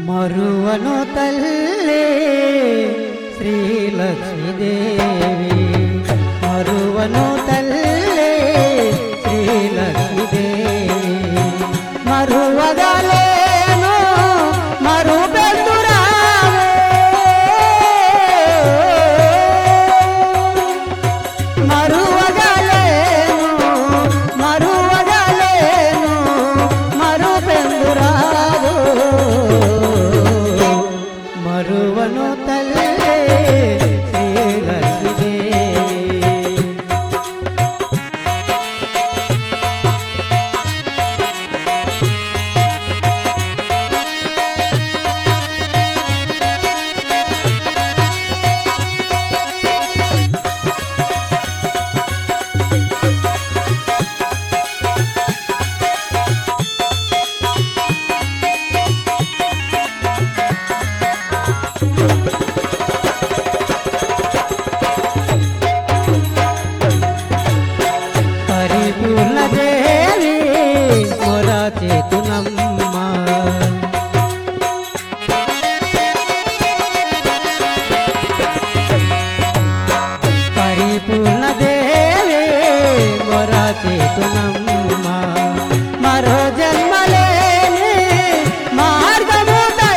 మరువను తల్లి శ్రీలక్ష్మీదేవి మరువను తల్లి శ్రీలక్ష్మీదేవి మరువగలేను మరు మరువగలేను మరువగలేను మరు పెందురాదు మరువను తల్లి శ్రీలక్ష్మీదేవి పరిపూర్ణ దేవి మొర చేతునమ్మ పరిపూర్ణ దేవి మొర చేతునమ్మ మరో జన్మలేని మార్గము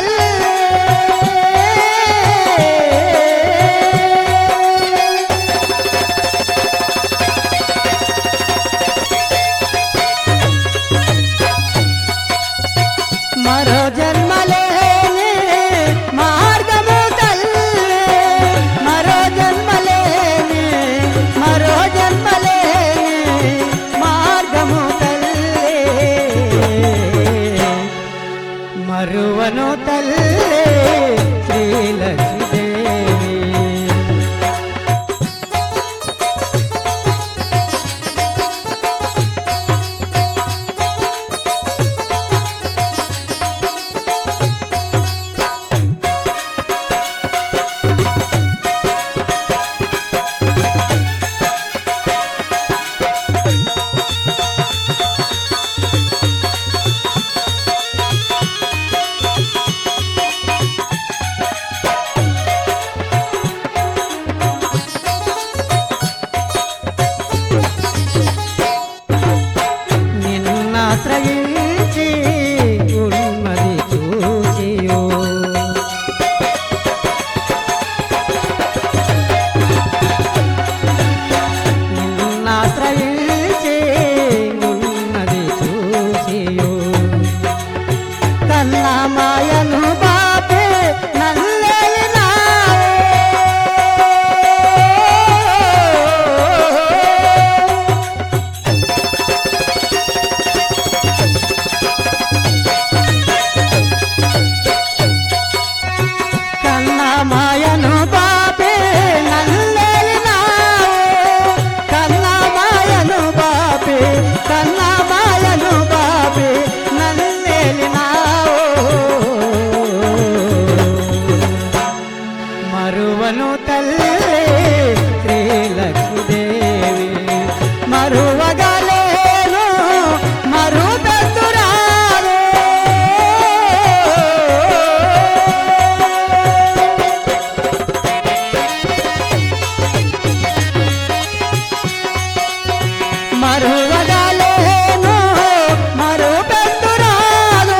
తల్లి మరో జన్మలేని మార్గము తల్లి మరో జన్మలేని మరో జన్మలేని మార్గము తల్లి మరువను తల్లి శ్రీలక్ష్మీదేవి నిన్నాశ్రయించి ఉన్నది చూచియో నిన్నాశ్రయించి ఉన్నది చూచియో కన్నా మాయను బాపే నల్లెలినావే కన్నా మాయను బాపే నల్లెలినావే కన్నా మాయను బాపే కన్నా మాయను బాపే నల్లెలినావో మరువను తల్లి శ్రీలక్ష్మీదేవి మరువగలేను మరు పెద్దురాలే మరువగలేను మరు పెద్దురాలే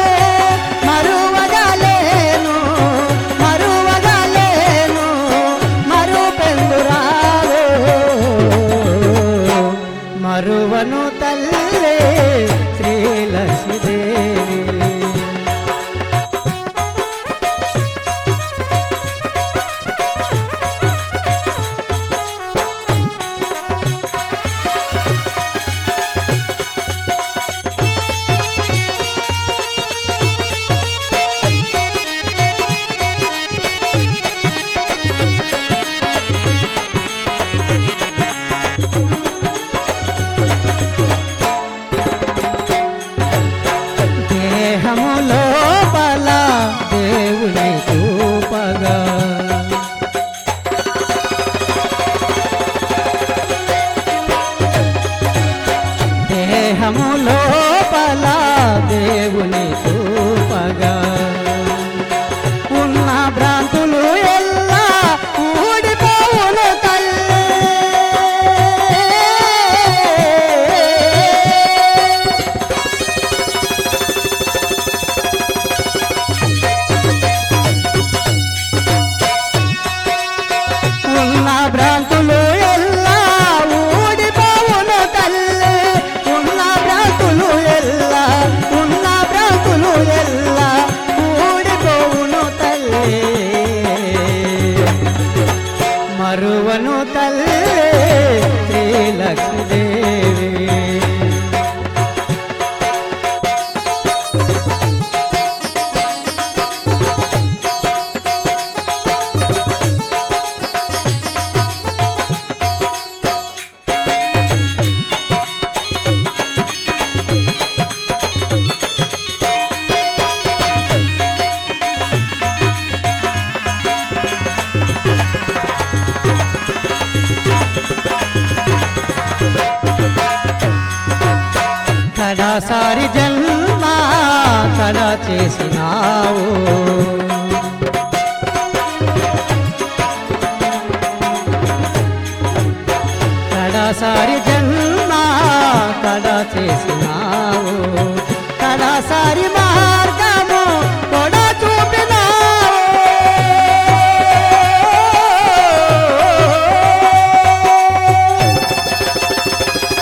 మరువగలేను మరువగలేను మరు పెందురాలే మరువను తల్లి శ్రీలక్ష్మీదేవి దేహము లోపల దేవుని చూపగా దేహము లోపల దేవుని చూపగా కడాసారి జన్మ కడ చేసినావు కడాసారి జన్మ కడ చేసినావు కడాసారి మార్గము కొడ చూపినావు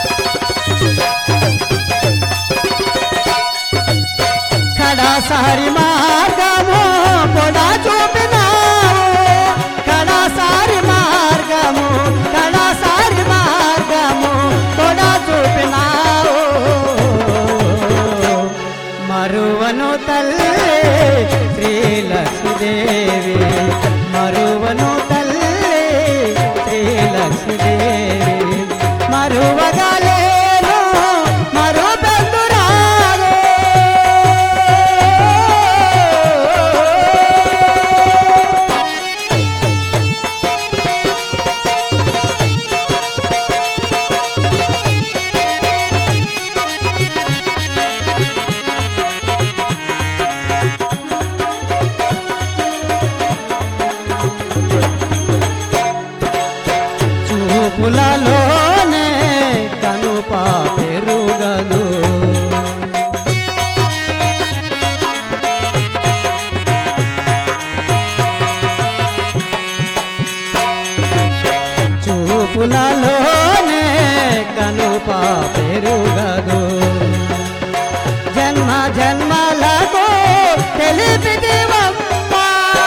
కడాసారి మార్గము కొడా చూపినావు కడాసారి మార్గము కడాసారి మార్గము కొడా చూపినావు మరువను తల్లి శ్రీలక్ష్మీదేవి మరువను తల్లి శ్రీలక్ష్మీదేవి మరువగలేను మరు బెందురాలు చూపులలోనే కనుప పెరుగదు చూపులలోనే కనుప పెరుగదు జన్మ జన్మలకు తెలిపిదివమ్మా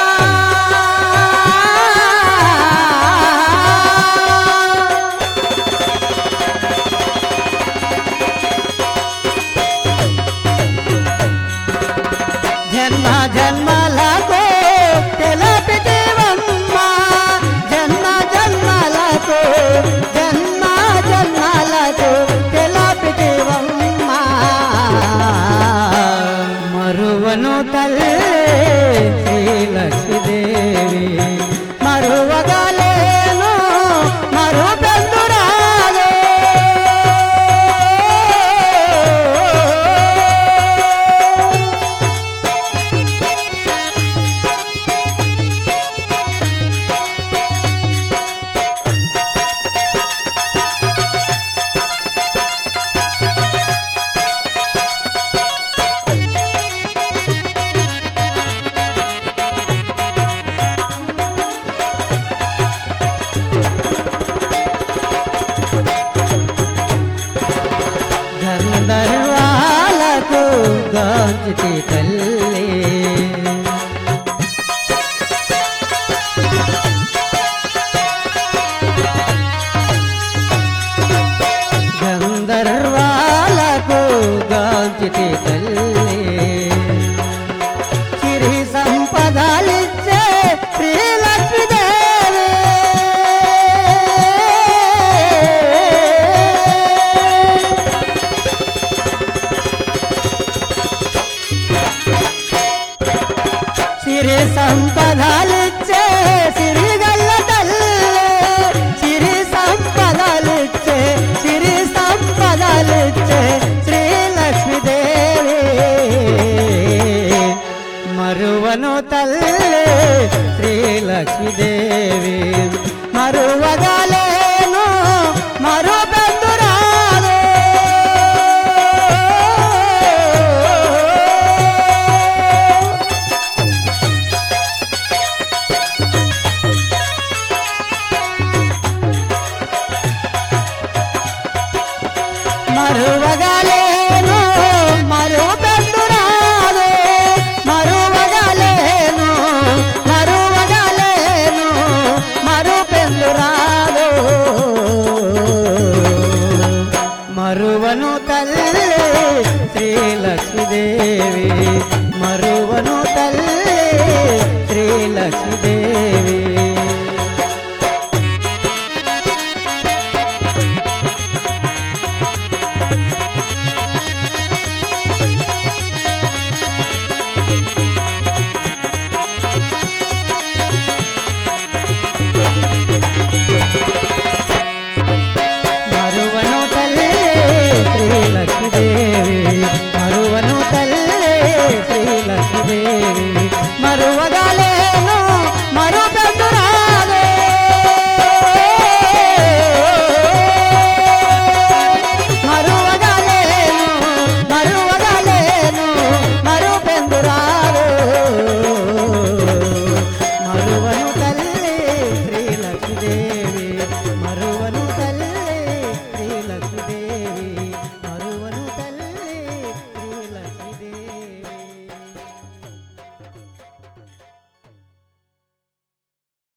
జన్మ జన్మలకు తెలిపిదివమ్మా జన్మ జన్మలకు జన్మ జన్మలకు తెలిపిదివమ్మా మరువను తల్లి శ్రీలక్ష్మీదేవి మరువగలేను మరు బెందురాలే గంధర్వాలకు గాంచితి తల్లి గంధర్వాలకు గాంచితి తల్లి సిరి సంపదలిచ్చే శ్రీలక్ష్మీదేవి సిరి సంపదలిచ్చే సిరి గల్ల తల్లి సిరి సంపదలిచ్చే సిరి సంపదలిచ్చే శ్రీలక్ష్మీదేవి మరువను తల్లి శ్రీలక్ష్మీదేవి మరువగలేను మరు బంధురాలే మరువగలేను మరు బంధురాలే మరువగలేను మరువగలేను మరు పెందురాలు మరువను తల్లి శ్రీలక్ష్మీదేవి మరువను తల్లి శ్రీలక్ష్మీదేవి